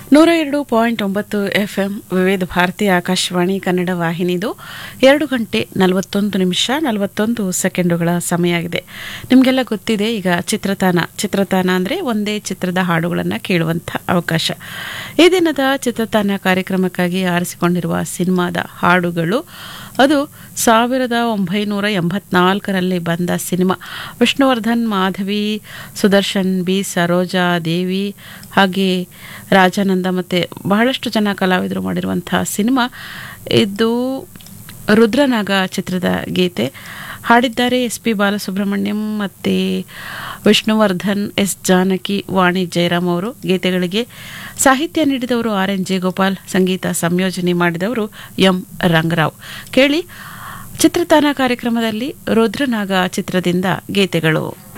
ನೂರ ಎರಡು ಪಾಯಿಂಟ್ ಒಂಬತ್ತು ಎಫ್ ಎಂ ವಿವಿಧ ಭಾರತಿ ಆಕಾಶವಾಣಿ ಕನ್ನಡ ವಾಹಿನಿದು ಎರಡು ಗಂಟೆ ನಲವತ್ತೊಂದು ನಿಮಿಷ ನಲವತ್ತೊಂದು ಸೆಕೆಂಡುಗಳ ಸಮಯ ಆಗಿದೆ ನಿಮಗೆಲ್ಲ ಗೊತ್ತಿದೆ ಈಗ ಚಿತ್ರತಾನ ಚಿತ್ರತಾನ ಅಂದರೆ ಒಂದೇ ಚಿತ್ರದ ಹಾಡುಗಳನ್ನು ಕೇಳುವಂಥ ಅವಕಾಶ ಈ ದಿನದ ಚಿತ್ರತಾನ ಕಾರ್ಯಕ್ರಮಕ್ಕಾಗಿ ಆರಿಸಿಕೊಂಡಿರುವ ಸಿನಿಮಾದ ಹಾಡುಗಳು ಅದು ಸಾವಿರದ ಒಂಬೈನೂರ ಎಂಬತ್ನಾಲ್ಕರಲ್ಲಿ ಬಂದ ಸಿನಿಮಾ ವಿಷ್ಣುವರ್ಧನ್ ಮಾಧವಿ ಸುದರ್ಶನ್ ಬಿ ಸರೋಜಾ ದೇವಿ ಹಾಗೆ ರಾಜಾನಂದ ಮತ್ತು ಬಹಳಷ್ಟು ಜನ ಕಲಾವಿದರು ಮಾಡಿರುವಂತಹ ಸಿನಿಮಾ ಇದು ರುದ್ರನಾಗ ಚಿತ್ರದ ಗೀತೆ ಹಾಡಿದ್ದಾರೆ ಎಸ್ ಪಿ ಬಾಲಸುಬ್ರಹ್ಮಣ್ಯಂ ಮತ್ತು ವಿಷ್ಣುವರ್ಧನ್ ಎಸ್ ಜಾನಕಿ ವಾಣಿ ಜಯರಾಮ್ ಅವರು ಗೀತೆಗಳಿಗೆ ಸಾಹಿತ್ಯ ನೀಡಿದವರು ಆರ್ ಎನ್ ಜಯಗೋಪಾಲ್ ಸಂಗೀತ ಸಂಯೋಜನೆ ಮಾಡಿದವರು ಎಂ ರಂಗರಾವ್ ಕೇಳಿ ಚಿತ್ರತಾನ ಕಾರ್ಯಕ್ರಮದಲ್ಲಿ ರುದ್ರನಾಗ ಚಿತ್ರದಿಂದ ಗೀತೆಗಳು